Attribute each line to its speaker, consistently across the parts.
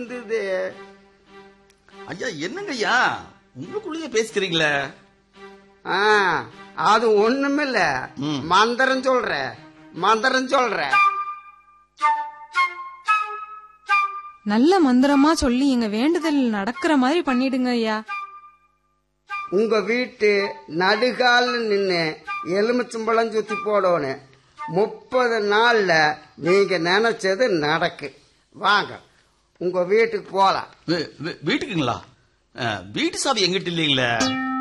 Speaker 1: இருந்தது
Speaker 2: ஐயா என்னங்க ஐயா உங்களுக்குள்ளேயே பேசிக்கிறீங்களே
Speaker 1: ஆ, அது ஒண்ணுமில்ல
Speaker 2: ம்.
Speaker 1: மந்திரம் சொல்ற மந்திரம் சொல்ற
Speaker 3: நல்ல மந்திரமா சொல்லி எங்க வேண்டுதல் நடக்கிற மாதிரி பண்ணிடுங்க ஐயா
Speaker 1: உங்க வீட்டு நடுகால் நின்னு எலுமிச்சம்பழம் சுத்தி போடணும் முப்பது நாள்ல நீங்க நினைச்சது நடக்கு வாங்க உங்க வீட்டுக்கு போலாம்
Speaker 2: வீ- வீ- வீட்டுக்குங்களா அஹ், வீட்டு சாவி எங்கிட்ட இல்லைங்களே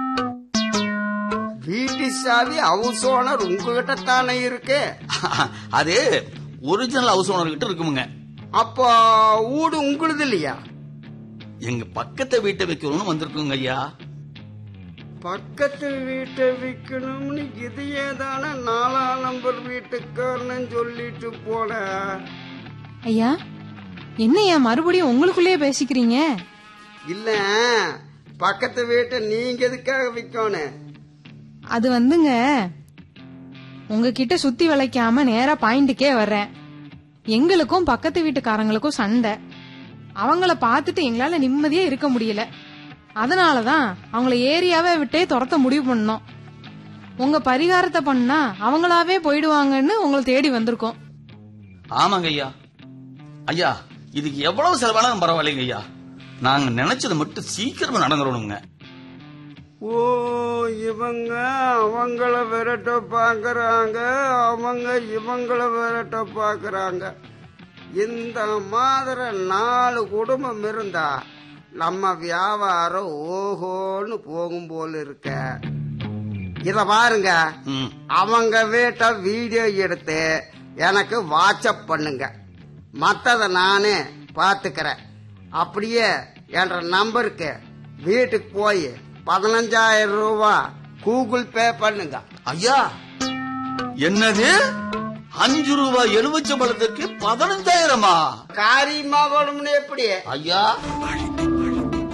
Speaker 1: வீட்டு சாவி ஹவுஸ் ஓனர் உங்ககிட்ட தானே இருக்கு
Speaker 2: அது ஒரிஜினல் ஹவுஸ் ஓனர் கிட்ட இருக்குமுங்க
Speaker 1: அப்போ வீடு உங்களுது இல்லையா
Speaker 2: எங்க பக்கத்தை வீட்டை வைக்கணும்னு வந்திருக்குங்க ஐயா
Speaker 1: பக்கத்து வீட்டை விற்கணும்னு இதையே தானே நாலாம் நம்பர் வீட்டுக்காரன்னு சொல்லிட்டு போன
Speaker 3: ஐயா என்னய்யா மறுபடியும் உங்களுக்குள்ளேயே பேசிக்கிறீங்க
Speaker 1: இல்ல பக்கத்து வீட்டை நீங்க எதுக்காக விற்கணும்
Speaker 3: அது வந்துங்க உங்ககிட்ட சுத்தி வளைக்காம நேரா பாயிண்ட்டுக்கே வர்றேன் எங்களுக்கும் பக்கத்து வீட்டுக்காரங்களுக்கும் சண்டை அவங்கள பார்த்துட்டு எங்களால நிம்மதியா இருக்க முடியல அதனாலதான் அவங்கள ஏரியாவே விட்டே துரத்த முடிவு பண்ணோம் உங்க பரிகாரத்தை பண்ணா அவங்களாவே போயிடுவாங்கன்னு உங்களை தேடி வந்திருக்கோம்
Speaker 2: ஆமாங்க ஐயா ஐயா இதுக்கு எவ்வளவு செலவானாலும் பரவாயில்லைங்க ஐயா நாங்க நினைச்சது மட்டும் சீக்கிரமா நடந்துடணுங்க
Speaker 1: ஓ இவங்க அவங்கள விரட்ட பாக்குறாங்க அவங்க இவங்கள விரட்ட பாக்குறாங்க இந்த மாதிரி நாலு குடும்பம் இருந்தா நம்ம வியாபாரம் ஓஹோன்னு போகும் போல இருக்க இத பாருங்க
Speaker 2: ம்.
Speaker 1: அவங்க வீட்டை வீடியோ எடுத்து எனக்கு வாட்ஸ்அப் பண்ணுங்க மத்தத நானே பாத்துக்கிறேன் அப்படியே என்ற நம்பருக்கு வீட்டுக்கு போய் பதினஞ்சாயிரம் ரூபாய் கூகுள் பே பண்ணுங்க
Speaker 2: ஐயா என்னது அஞ்சு ரூபாய் எலுமிச்சம்பழத்துக்கு பதினஞ்சாயிரமா
Speaker 1: காரியமா வேணும்னு எப்படி
Speaker 2: ஐயா